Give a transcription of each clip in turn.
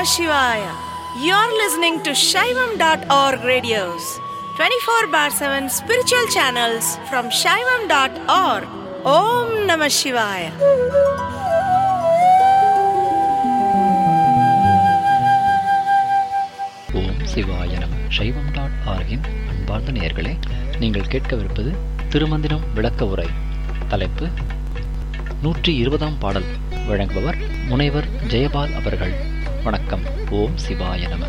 Namah Shivaya. You're listening to Shaivam.org radios, 24 bar 7 spiritual channels from Shaivam.org. Om Namah Shivaya. ஓம் சிவாய நம சைவம் dot ஆர்கின் அன்பார்ந்த நேயர்களே நீங்கள் கேட்கவிருப்பது திருமந்திரம் விளக்க உரை தலைப்பு நூற்றி இருபதாம் பாடல் வழங்குபவர் முனைவர் ஜெயபால் அவர்கள் வணக்கம் ஓம் சிவாய நம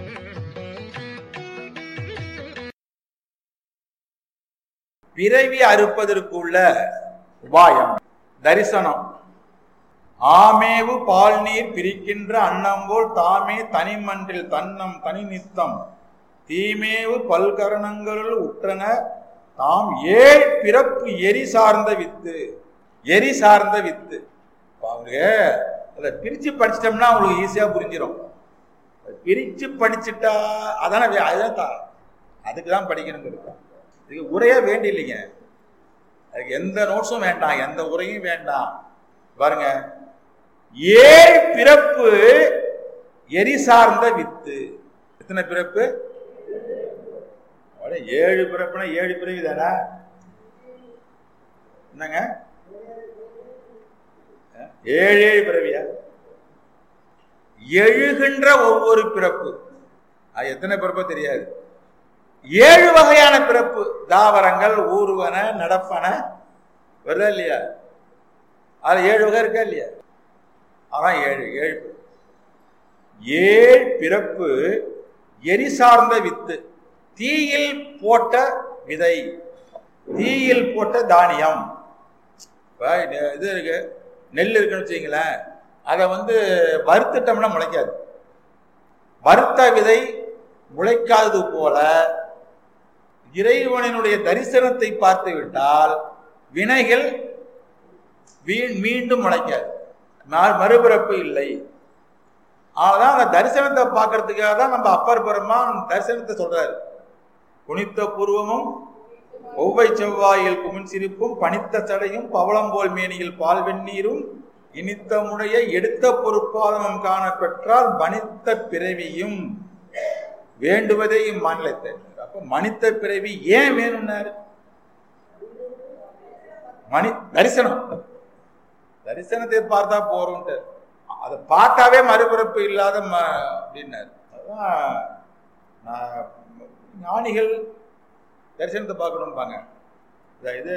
பிறவி அறுப்பதற்குள்ள உபாயம் தரிசனம் ஆமேவு பால் நீர் பிரிக்கின்ற அன்னம்போல் தாமே தனிமன்றில் தன்னம் தனி நித்தம் தீமேவு பல்கரணங்களுள் உற்றன தாம் ஏழ் பிறப்பு எரி சார்ந்த வித்து எரி சார்ந்த வித்து அவங்க அதை பிரிச்சு படிச்சிட்டோம்னா உங்களுக்கு ஈஸியா புரிஞ்சிடும் பிரிச்சு படிச்சுட்டா அதான வே- அதுதான் தா- அதுக்கு தான் படிக்கணுங்கிறது இதுக்கு உரையே வேண்டியில்லைங்க அதுக்கு எந்த நோட்ஸும் வேண்டாம் எந்த உரையும் வேண்டாம் பாருங்க ஏழு பிறப்பு எரி சார்ந்த வித்து எத்தனை பிறப்பு அட, ஏழு பிறப்புனா ஏழு பிறவி தானே என்னங்க அஹ், ஏழு ஏழு பிறவியா எழுகின்ற ஒவ்வொரு பிறப்பு அது எத்தனை பிறப்போ தெரியாது ஏழு வகையான பிறப்பு தாவரங்கள் ஊர்வன நடப்பன வருதா இல்லையா அது ஏழு வகை இருக்கா இல்லையா அதான் ஏழு ஏழு பிறப்பு. ஏழு பிறப்பு எரி சார்ந்த வித்து தீயில் போட்ட விதை தீயில் போட்ட தானியம் இப்ப இது இருக்கு நெல் இருக்குன்னு வச்சுங்களேன் அதை வந்து வறுத்துட்டோம்னா முளைக்காது வறுத்த விதை முளைக்காதது போல இறைவனினுடைய தரிசனத்தை பார்த்து விட்டால் வினைகள் வீண் மீண்டும் முளைக்காது ம- மறுபிறப்பு இல்லை அதனால அந்த தரிசனத்தை பார்க்கறதுக்காக தான் நம்ம அப்பர் பெருமான் தரிசனத்தை சொல்றாரு குனித்த பூர்வமும் ஒவ்வை செவ்வாயில் குமின் சிரிப்பும் பனித்த சடையும் பவளம் போல் மேனியில் பால் வெந்நீரும் இனித்த முடைய எடுத்த பொறுப்பாதமும் காண பெற்றால் மனித்த பிறவியும் வேண்டுவதே இம்மாநிலத்தை அப்ப மனித பிறவி ஏன் வேணும்னாரு மணி தரிசனம் தரிசனத்தை பார்த்தா போறோம்ட்டு அதை பார்த்தாவே மறுபிறப்பு இல்லாத ம அப்படின்னாரு அதான் நான் ஞானிகள் தரிசனத்தை பார்க்கணும்பாங்க இந்த இது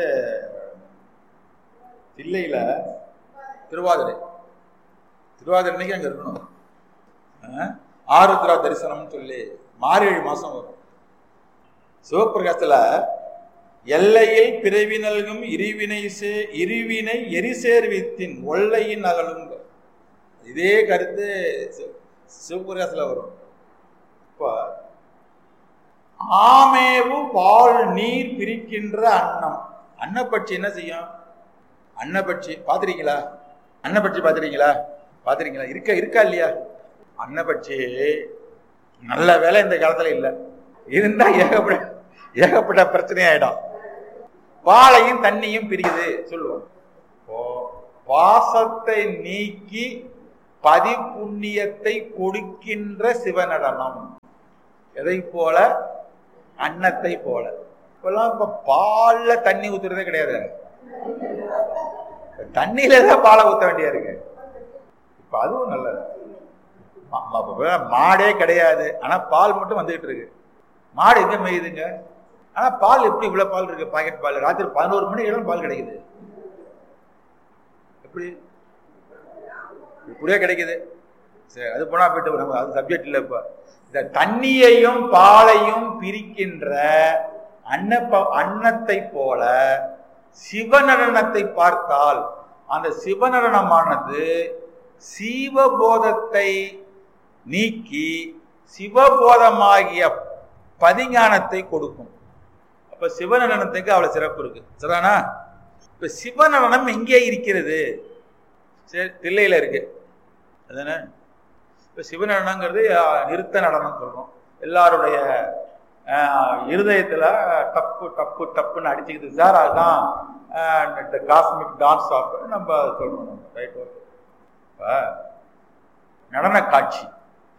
தில்லையில திருவாதிரை திருவாதிரை அன்னைக்கு அங்க இருக்கணும் ஆ? ஆருத்ரா தரிசனம்னு சொல்லி மார்கழி மாசம் வரும் சிவப்பிரகாசத்துல எல்லையில் பிறவி நல்கும் இருவினை சே இருவினை எரிசேர்வித்தின் ஒல்லையின் அகலும் இதே கருத்து சிவ- சிவபிரகாசத்துல வரும் இப்ப ஆமேவு பால் நீர் பிரிக்கின்ற அன்னம் அன்னப்பட்சி என்ன செய்யும் அன்னப்பட்சி பாத்திருக்கீங்களா அன்னப்பட்சி பாத்திருக்கீங்களா பாத்திருக்கீங்களா இருக்க இருக்கா இல்லையா அன்னப்பட்சி நல்ல வேலை இந்த காலத்துல இல்ல இருந்தா ஏகப்பட்ட ஏகப்பட்ட பிரச்சனை ஆயிடும் பாலையும் தண்ணியும் பிரிக்குது சொல்லுவோம் இப்போ பாசத்தை நீக்கி பதி புண்ணியத்தை கொடுக்கின்ற சிவநடனம் எதை போல அன்னத்தை போல இப்பெல்லாம் இப்ப பால்ல தண்ணி ஊத்துறதே கிடையாது தண்ணியில தான் பாலை ஊத்த வேண்டியா இருக்கு இப்ப அதுவும் நல்லது ம- ம- இப்ப மாடே கிடையாது ஆனா பால் மட்டும் வந்துகிட்டு இருக்கு மாடு எங்க மேயுதுங்க ஆனா பால் எப்படி இவ்வளவு பால் இருக்கு பாக்கெட் பால் ராத்திரி பதினோரு மணி ஏழும் பால் கிடைக்குது எப்படி இப்படியே கிடைக்குது சரி அது போனா போயிட்டு நம்ம அது சப்ஜெக்ட் இல்லை இப்ப இந்த தண்ணியையும் பாலையும் பிரிக்கின்ற அன்னப்ப அன்னத்தை போல சிவநடனத்தை பார்த்தால் அந்த சிவநடனமானது சீவபோதத்தை நீக்கி சிவபோதமாகிய பதிஞானத்தை கொடுக்கும் அப்ப சிவநடனத்துக்கு அவ்வளவு சிறப்பு இருக்கு சரிதானா இப்ப சிவநடனம் எங்கே இருக்கிறது சரி தில்லையில இருக்கு அதானே இப்ப சிவநடனங்கிறது அஹ், நிறுத்த நடனம் சொல்றோம் எல்லாருடைய அஹ், இருதயத்துல டப்பு டப்பு டப்புன்னு அடிச்சுக்குது சார் அதுதான் இந்த காஸ்மிக் டான்ஸ் ஆஃப் நம்ம சொல்றோம் ரைட் ஓகே இப்ப நடன காட்சி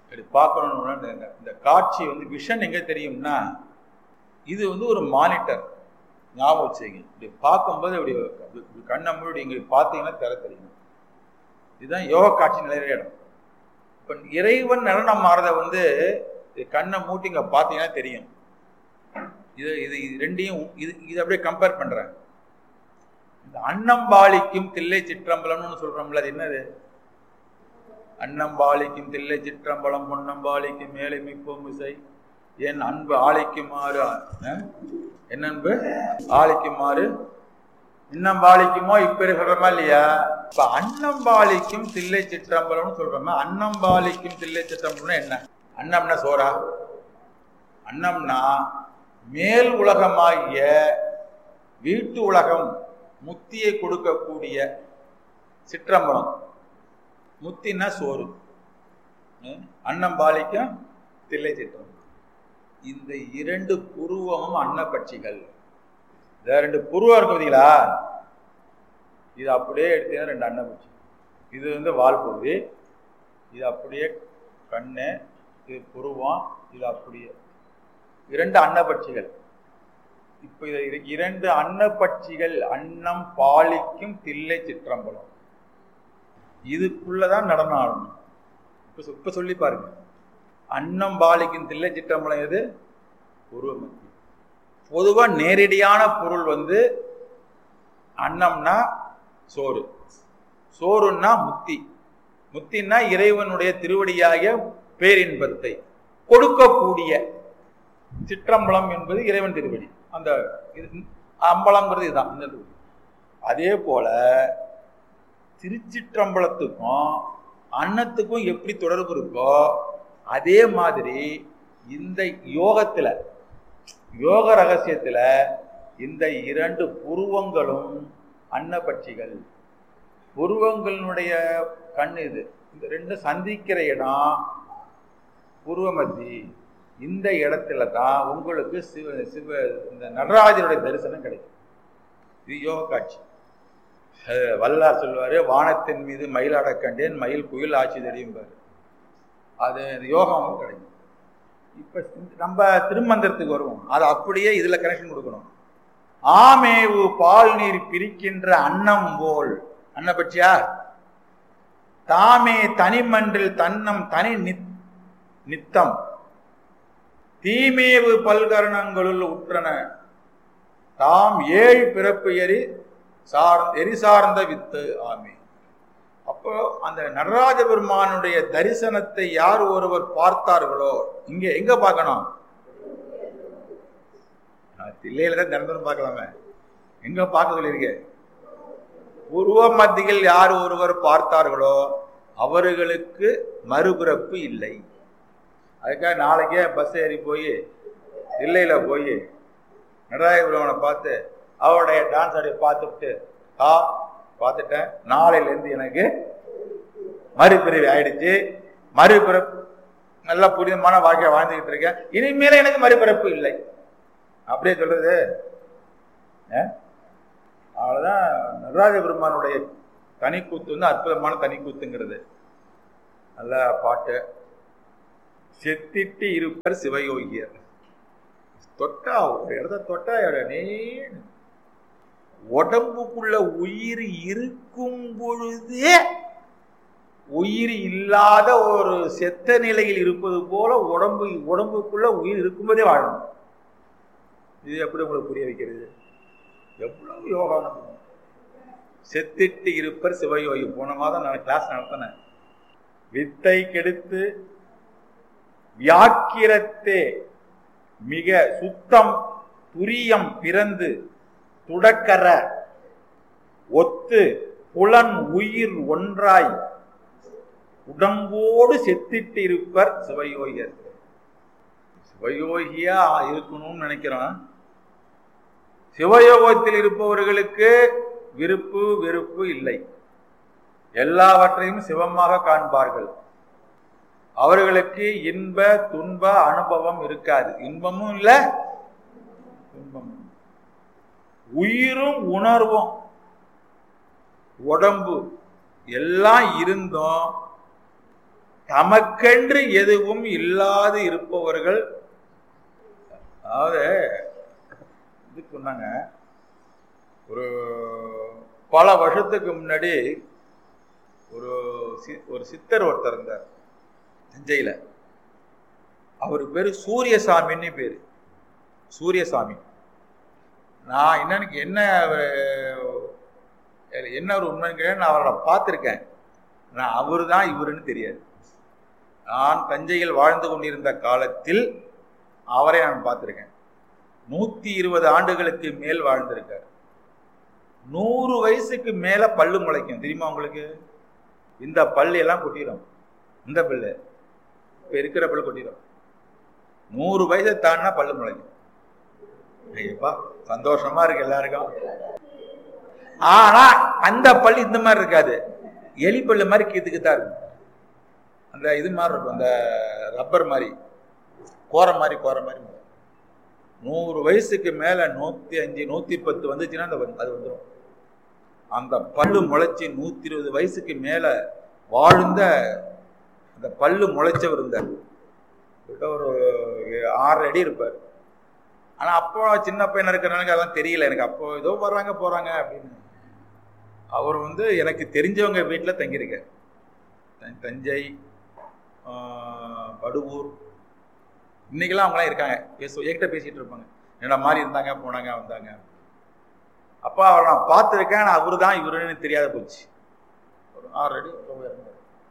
இப்படி பார்க்கணும்னா இந்த- இந்த காட்சி வந்து விஷன் எங்க தெரியும்னா இது வந்து ஒரு மானிட்டர் ஞாபகம் வச்சுங்க இப்படி பார்க்கும்போது இப்படி இப்படி கண்ணை மூடி இங்க பார்த்தீங்கன்னா தெர தெரியும் இதுதான் யோக காட்சி நிலையிற இடம் இப்ப இறைவன் நடனம் ஆறத வந்து இது கண்ணை மூட்டி இங்க பார்த்தீங்கன்னா தெரியும் இது இது இது ரெண்டையும் இது இது அப்படியே கம்பேர் பண்றேன் இந்த அன்னம்பாளிக்கும் தில்லை சிற்றம்பலம்னு சொல்றோம்ல அது என்னது அன்னம்பாளிக்கும் தில்லை சிற்றம்பலம் பொன்னம்பாளிக்கும் மேலை மிப்போம் இசை என் அன்பு ஆளிக்குமாறு அஹ்? என் அன்பு ஆளிக்குமாறு இன்னம்பாளிக்குமோ இப்ப சொல்றோமா இல்லையா இப்ப அன்னம்பாளிக்கும் தில்லை சிற்றம்பலம்னு சொல்றோமா அன்னம்பாளிக்கும் தில்லை சிற்றம்பலம்னா என்ன அன்னம்னா சோறா அன்னம்னா மேல் உலகமாகிய வீட்டு உலகம் முத்தியை கொடுக்கக்கூடிய சிற்றம்பலம் முத்தின்னா சோறு ம்? அன்னம் பாலிக்கும் தில்லை சிற்றம் இந்த இரண்டு புருவமும் அன்னப்பட்சிகள் இந்த ரெண்டு புருவம் இருக்கு பார்த்தீங்களா இது அப்படியே எடுத்தீங்கன்னா ரெண்டு அன்னப்பட்சி இது வந்து வால் பகுதி இது அப்படியே கண்ணு இது புருவம் இது அப்படியே இரண்டு அன்னப்பட்சிகள் இப்ப இது இரு- இரண்டு அன்னப்பட்சிகள் அன்னம் பாலிக்கும் தில்லை சிற்றம்பலம் இதுக்குள்ளதான் நடனம் ஆடணும் இப்ப சொ- இப்ப சொல்லி பாருங்க அன்னம் பாலிக்கும் தில்லை சிற்றம்பலம் எது உருவமத்தி பொதுவா நேரடியான பொருள் வந்து அன்னம்னா சோறு சோறுன்னா முத்தி முத்தின்னா இறைவனுடைய திருவடியாகிய பேரின்பத்தை கொடுக்கக்கூடிய சிற்றம்பலம் என்பது இறைவன் திருவடி அந்த இது அம்பலம்ங்கிறது இதுதான் இந்த திருவடி. அதே போல திருச்சிற்றம்பலத்துக்கும் அன்னத்துக்கும் எப்படி தொடர்பு இருக்கோ அதே மாதிரி இந்த யோகத்துல யோக ரகசியத்துல இந்த இரண்டு புருவங்களும் அன்னப்பட்சிகள் புருவங்களினுடைய கண் இது இந்த ரெண்டு சந்திக்கிற இடம் புருவமத்தி இந்த இடத்துல தான் உங்களுக்கு சிவ சிவ இந்த நடராஜனுடைய தரிசனம் கிடைக்கும் இது யோக காட்சி அஹ் வல்லார் சொல்லுவாரு வானத்தின் மீது மயிலாட கண்டேன் மயில் குயில் ஆட்சி தெரியும்பாரு அது யோகம் கிடைக்கும் இப்ப நம்ம திருமந்திரத்துக்கு வருவோம் அது அப்படியே இதுல கனெக்ஷன் கொடுக்கணும் ஆமேவு பால் நீர் பிரிக்கின்ற அன்னம் போல் அன்ன பட்சியா தாமே தனிமன்றில் தன்னம் தனி நித் நித்தம் தீமேவு பல்கரணங்களுள் உற்றன தாம் ஏழு பிறப்பு எரி சார் எரி சார்ந்த வித்து ஆமே அப்போ அந்த நடராஜ பெருமானுடைய தரிசனத்தை யார் ஒருவர் பார்த்தார்களோ இங்க எங்க பார்க்கணும் நான் தில்லையில தான் தினந்தோறும் பார்க்கலாமே எங்க பார்க்க சொல்லியிருக்க உருவ மத்தியில் யார் ஒருவர் பார்த்தார்களோ அவர்களுக்கு மறுபிறப்பு இல்லை அதுக்காக நாளைக்கே பஸ் ஏறி போய் தில்லையில போய் நடராஜ பெருமானை பார்த்து அவருடைய டான்ஸ் ஆடி பார்த்துட்டு ஆ பார்த்துட்டேன் நாளையிலேருந்து எனக்கு மறுபிறவி ஆயிடுச்சு மறுபிறப்பு நல்ல புனிதமான வாழ்க்கையை வாழ்ந்துகிட்டு இருக்கேன் இனிமேல எனக்கு மறுபிறப்பு இல்லை அப்படியே சொல்றது ஆ? அவ்வளவுதான் நடராஜ பெருமானுடைய தனிக்கூத்து வந்து அற்புதமான தனிக்கூத்துங்கிறது நல்ல பாட்டு செத்திட்டு இருப்பர் சிவயோகியர் தொட்டா ஒரு இடத்த தொட்டா நீ உடம்புக்குள்ள உயிர் இருக்கும் பொழுதே உயிர் இல்லாத ஒரு செத்த நிலையில் இருப்பது போல உடம்பு உடம்புக்குள்ள உயிர் இருக்கும்போதே வாழணும் இது எப்படி உங்களுக்கு புரிய வைக்கிறது எவ்வளவு யோகா நம்ம செத்திட்டு இருப்பர் சிவயோகி போன மாதம் நான் கிளாஸ் நடத்தினேன் வித்தை கெடுத்து வியாக்கிரத்தே மிக சுத்தம் துரியம் பிறந்து துடக்கர ஒத்து புலன் உயிர் ஒன்றாய் உடம்போடு செத்திட்டு இருப்பர் சிவயோகியர் சிவயோகியா இருக்கணும்னு நினைக்கிறோம் சிவயோகத்தில் இருப்பவர்களுக்கு விருப்பு வெறுப்பு இல்லை எல்லாவற்றையும் சிவமாக காண்பார்கள் அவர்களுக்கு இன்ப துன்ப அனுபவம் இருக்காது இன்பமும் இல்லை துன்பமும் இல்ல. உயிரும் உணர்வும் உடம்பு எல்லாம் இருந்தும் தமக்கென்று எதுவும் இல்லாது இருப்பவர்கள் அதாவது இது சொன்னாங்க ஒரு பல வருஷத்துக்கு முன்னாடி ஒரு சி- ஒரு சித்தர் ஒருத்தர் இருந்தார் தஞ்சையில் அவர் பேர் சூரியசாமின்னு பேர் சூரியசாமி நான் என்னன்னு என்ன அவரு- என்ன ஒரு உண்மைன்னு கேட்டா, நான் அவரை பார்த்துருக்கேன் நான் அவர் தான் இவருன்னு தெரியாது நான் தஞ்சையில் வாழ்ந்து கொண்டிருந்த காலத்தில் அவரை நான் பார்த்துருக்கேன் நூற்றி இருபது ஆண்டுகளுக்கு மேல் வாழ்ந்திருக்கார் நூறு வயசுக்கு மேலே பல்லு முளைக்கும் தெரியுமா உங்களுக்கு இந்த பல்லு எல்லாம் கொட்டிடும் இந்த பல்லு இப்போ இருக்கிற பல்லு கொட்டிடும் நூறு வயசை தாண்டினா பல்லு முளைக்கும் ஐயப்பா சந்தோஷமா இருக்கு எல்லாருக்கும் ஆனா அந்த பல்லு இந்த மாதிரி இருக்காது எலி பல்லு மாதிரி கீத்துக்கு தான் இருக்கும் அந்த இது மாதிரி இருக்கும் அந்த ரப்பர் மாதிரி கோர மாதிரி கோர மாதிரி இருக்கும். நூறு வயசுக்கு மேல நூத்தி அஞ்சு நூத்தி பத்து வந்துச்சுன்னா அந்த வந்து- அது வந்துடும் அந்த பல்லு முளைச்சி நூத்தி இருபது வயசுக்கு மேல வாழ்ந்த அந்த பல்லு முளைச்சவர் இருந்தார் கிட்ட ஒரு ஆறு அடி இருப்பார் ஆனா அப்போ சின்ன பையனா இருக்கிறனால அதெல்லாம் தெரியல எனக்கு அப்போ ஏதோ வர்றாங்க போறாங்க அப்படின்னு அவர் வந்து எனக்கு தெரிஞ்சவங்க வீட்டில் தங்கியிருக்கார் த- தஞ்சை ஆஹ், படுவூர் இன்னைக்கெல்லாம் அவங்களாம் இருக்காங்க பேச என்கிட்ட பேசிட்டு இருப்பாங்க என்னடா மாதிரி இருந்தாங்க போனாங்க வந்தாங்க அப்போ அவரை நான் பார்த்துருக்கேன் ஆனால் அவரு தான் இவருன்னு தெரியாத போச்சு ஒரு ஆறு அடி ரொம்ப இருந்தார்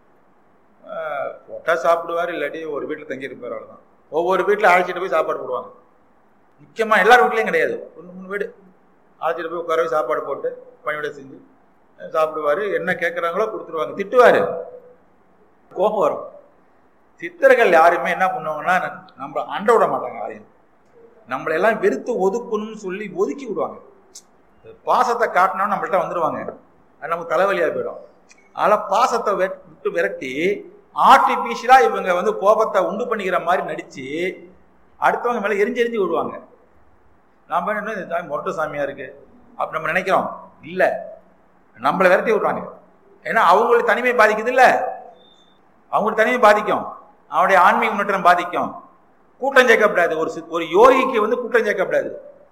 ஒட்டா சாப்பிடுவார் இல்லாட்டி ஒரு வீட்டில் தங்கியிருப்பார் அவ்வளோதான் ஒவ்வொரு வீட்டில் அழைச்சிட்டு போய் சாப்பாடு போடுவாங்க முக்கியமாக எல்லார் வீட்லேயும் கிடையாது ஒன்று மூணு வீடு அழைச்சிட்டு போய் உட்கார போய் சாப்பாடு போட்டு பணிவிட செஞ்சு அஹ் சாப்பிடுவாரு என்ன கேட்குறாங்களோ கொடுத்துருவாங்க திட்டுவார் கோபம் வரும் சித்தர்கள் யாருமே என்ன பண்ணுவாங்கன்னா நம்ம அண்ட விட மாட்டாங்க யாரையும் நம்மளை எல்லாம் வெறுத்து ஒதுக்கணும்னு சொல்லி ஒதுக்கி விடுவாங்க பாசத்தை காட்டினா நம்மள்ட்ட வந்துடுவாங்க அது நமக்கு தலைவலியாக போயிடும் அதனால் பாசத்தை வெ- விட்டு விரட்டி ஆர்டிஃபிஷியலாக இவங்க வந்து கோபத்தை உண்டு பண்ணிக்கிற மாதிரி நடித்து அடுத்தவங்க மேலே எரிஞ்சு எரிஞ்சு விடுவாங்க நாம் என்ன இந்த சாமி மொரட்ட சாமியாக இருக்குது அப்படி நம்ம நினைக்கிறோம் இல்லை நம்மளை விரட்டி விட்றாங்க ஏன்னா அவங்களுக்கு தனிமை பாதிக்குது இல்லை அவங்களுக்கு தனிமை பாதிக்கும் அவனுடைய ஆன்மீக முன்னேற்றம் பாதிக்கும் கூட்டம் சேர்க்கப்படாது ஒரு சி- ஒரு யோகிக்கு வந்து கூட்டம் சேர்க்கப்படாது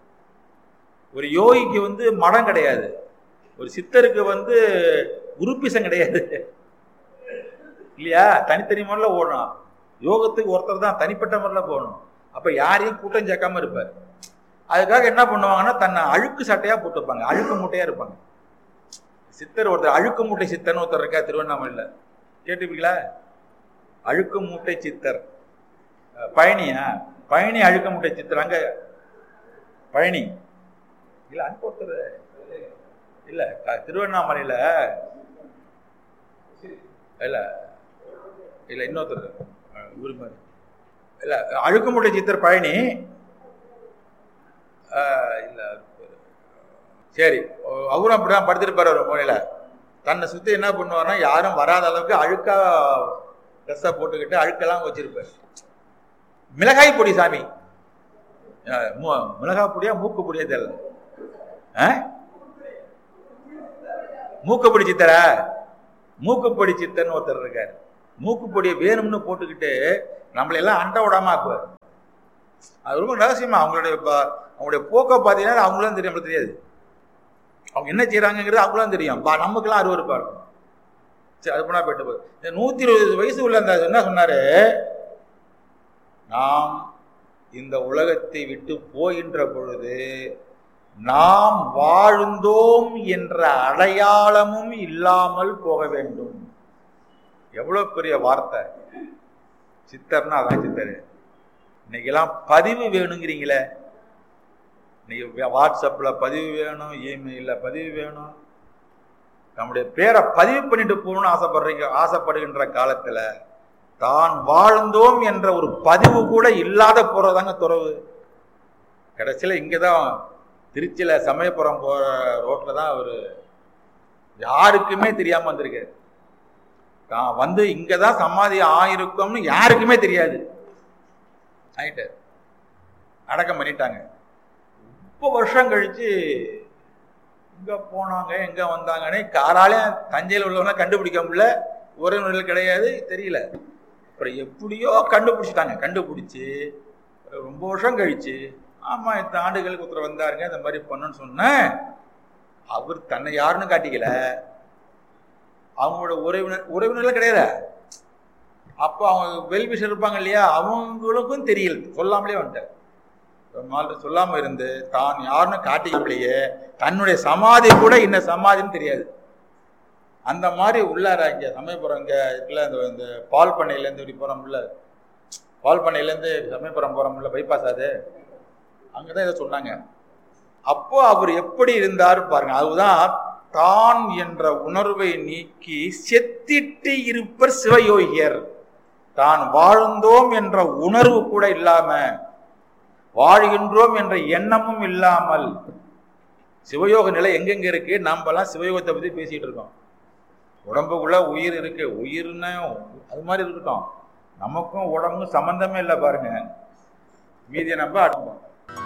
ஒரு யோகிக்கு வந்து மடம் கிடையாது ஒரு சித்தருக்கு வந்து குருப்பிசம் கிடையாது இல்லையா தனித்தனி முறையில் ஓடணும் யோகத்துக்கு ஒருத்தர் தான் தனிப்பட்ட முறையில் போகணும் அப்போ யாரையும் கூட்டம் சேர்க்காம இருப்பார் அதுக்காக என்ன பண்ணுவாங்கன்னா தன்னை அழுக்கு சட்டையாக போட்டுப்பாங்க அழுக்கு மூட்டையாக இருப்பாங்க சித்தர் ஒருத்தர் அழுக்கு மூட்டை சித்தர்னு ஒருத்தர் இருக்கா திருவண்ணாமலையில் கேட்டுப்பீங்களா அழுக்கு மூட்டை சித்தர் அஹ் பழனியா பழனி அழுக்கு மூட்டை சித்தர் அங்க பழனி இல்ல அங்க ஒருத்தர் இல்ல க- திருவண்ணாமலையில இல்ல இல்ல இன்னொருத்தர் அஹ் இவரு மாதிரி இல்ல அழுக்கு மூட்டை சித்தர் பழனி அஹ் இல்ல அவரு பேரு. சரி அஹ் அவரும் அப்படிதான் படுத்திருப்பாரு ஒரு மூலையில தன்னை சுத்தி என்ன பண்ணுவார்னா யாரும் வராத அளவுக்கு அழுக்கா ட்ரெஸ்ஸை போட்டுக்கிட்டு அழுக்கெல்லாம் வச்சிருப்பாரு மிளகாய் பொடி சாமி அஹ் மு- மிளகாய் பொடியா மூக்கு பொடியா தெரியல ஆ? மூக்குப்பொடி சித்தரா மூக்குப்பொடி சித்தர்னு ஒருத்தர் இருக்கார் மூக்குப்பொடியை வேணும்னு போட்டுக்கிட்டு நம்மளை எல்லாம் அண்ட விடாம ஆக்குவார் அது ரொம்ப ரகசியமா அவங்களுடைய ப- அவங்களுடைய போக்கை பார்த்தீங்கன்னா அவங்களும் தெரியும் நம்மளுக்கு தெரியாது அவங்க என்ன செய்றாங்கங்கிறது அவங்களும் தெரியும் பா நமக்கெல்லாம் அருவருப்பா இருக்கும் சரி அது போனா போயிட்டு போகுது இந்த நூத்தி இருபது வயசு உள்ள அந்த என்ன சொன்னாரு நாம் இந்த உலகத்தை விட்டு போகின்ற பொழுது நாம் வாழ்ந்தோம் என்ற அடையாளமும் இல்லாமல் போக வேண்டும் எவ்வளவு பெரிய வார்த்தை சித்தர்னா அதான் சித்தர் இன்னைக்கெல்லாம் பதிவு வேணுங்கிறீங்களே இன்னைக்கு வாட்ஸ்அப்ல பதிவு வேணும் இமெயிலில் பதிவு வேணும் நம்முடைய பேரை பதிவு பண்ணிட்டு போகணும்னு ஆசைப்படுறீங்க ஆசைப்படுகின்ற காலத்துல தான் வாழ்ந்தோம் என்ற ஒரு பதிவு கூட இல்லாத போறதாங்க துறவு கடைசியில் இங்கே தான் திருச்சியில் சமயபுரம் போகிற ரோட்டில் தான் அவர் யாருக்குமே தெரியாமல் வந்திருக்காரு தான் வந்து இங்கே தான் சமாதி ஆயிருக்கோம்னு யாருக்குமே தெரியாது ஆயிட்டார் அடக்கம் பண்ணிட்டாங்க ரொம்ப வருஷம் கழிச்சு எங்கே போனாங்க எங்கே வந்தாங்கன்னு காராலையும் தஞ்சையில் உள்ளவங்க கண்டுபிடிக்க முடியல உறவினர்கள் கிடையாது தெரியல அப்புறம் எப்படியோ கண்டுபிடிச்சிட்டாங்க கண்டுபிடிச்சி ரொம்ப வருஷம் கழிச்சு ஆமா இத்தனை ஆண்டுகளுக்கு ஒருத்தர் வந்தாருங்க இந்த மாதிரி பண்ணணும்னு சொன்னேன் அவர் தன்னை யாருன்னு காட்டிக்கல அவங்களோட உறவினர் உறவினர்லாம் கிடையாது அப்போ அவங்க வெல்விஷர் இருப்பாங்க இல்லையா அவங்களுக்கும் தெரியல சொல்லாமலே வந்துட்டார் பெருமாள் சொல்லாம இருந்து தான் யாருன்னு காட்டிக்காமலேயே தன்னுடைய சமாதி கூட இன்ன சமாதின்னு தெரியாது அந்த மாதிரி உள்ளார இங்க சமயபுரம் இங்க இருக்குல்ல இந்த இந்த பால் பண்ணையிலேருந்து இப்படி போறோம்ல பால் பண்ணையிலேருந்து சமயபுரம் போறோம்ல பைபாஸ் அது அங்கதான் இதை சொன்னாங்க அப்போ அவர் எப்படி இருந்தார் பாருங்க அதுதான் தான் என்ற உணர்வை நீக்கி செத்திட்டு இருப்பர் சிவயோகியர் தான் வாழ்ந்தோம் என்ற உணர்வு கூட இல்லாம வாழ்கின்றோம் என்ற எண்ணமும் இல்லாமல் சிவயோக நிலை எங்கெங்க இருக்கு நாமெல்லாம் சிவயோகத்தை பத்தி பேசிட்டு இருக்கோம் உடம்புக்குள்ள உயிர் இருக்கு உயிர்னு அது மாதிரி இருக்கட்டும் நமக்கும் உடம்புக்கும் சம்பந்தமே இல்லை பாருங்க மீதியை நம்ம அடம்பும்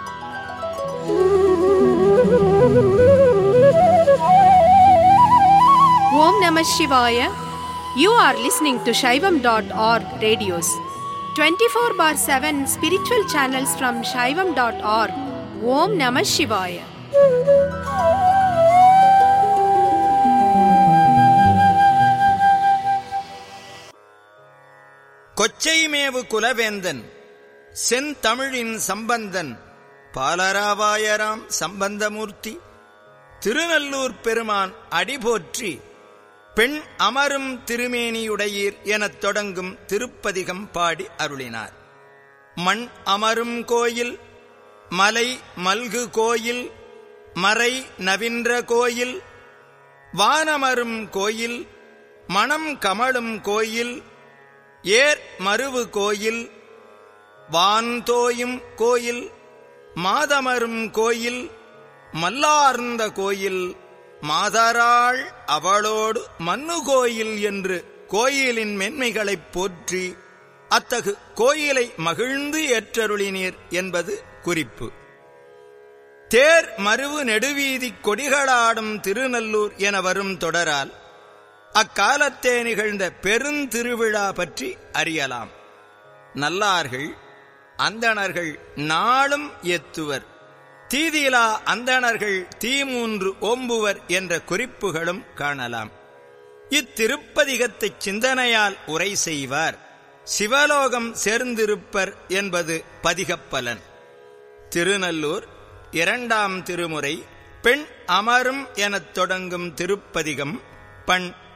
Om Namah Shivaya. You are listening to Shaivam.org radios. 24 bar 7 spiritual channels from Shaivam.org. Om Namah Shivaya. கொச்சைமேவு குலவேந்தன் செந்தமிழின் Sampanthan பாலராவாயராம் Sambandamurthy Thirunallur பெருமான் அடிபோற்றி பெண் அமரும் திருமேனியுடையீர் எனத் தொடங்கும் திருப்பதிகம் பாடி அருளினார் மண் அமரும் கோயில் மலை மல்கு கோயில் மறை நவின்ற கோயில் வானமரும் கோயில் மணம் கமழும் கோயில் ஏர் மருவு கோயில் வான்தோயும் கோயில் மாதமரும் கோயில் மல்லார்ந்த கோயில் மாதராள் அவளோடு மன்னு கோயில் என்று கோயிலின் மென்மைகளைப் போற்றி அத்தகு கோயிலை மகிழ்ந்து ஏற்றருளினீர் என்பது குறிப்பு தேர் மருவு நெடுவீதி கொடிகளாடும் திருநல்லூர் என வரும் தொடரால் அக்காலத்தே நிகழ்ந்த பெருந்திருவிழா பற்றி அறியலாம் நல்லார்கள் அந்தணர்கள் நாளும் எத்துவர் தீதிலா அந்தணர்கள் தீமூன்று ஓம்புவர் என்ற குறிப்புகளும் காணலாம் இத்திருப்பதிகத்தைச் சிந்தனையால் உரை செய்வார் சிவலோகம் சேர்ந்திருப்பர் என்பது பதிகப்பலன் திருநல்லூர் இரண்டாம் திருமுறை பெண் அமரும் எனத் தொடங்கும் திருப்பதிகம் பண்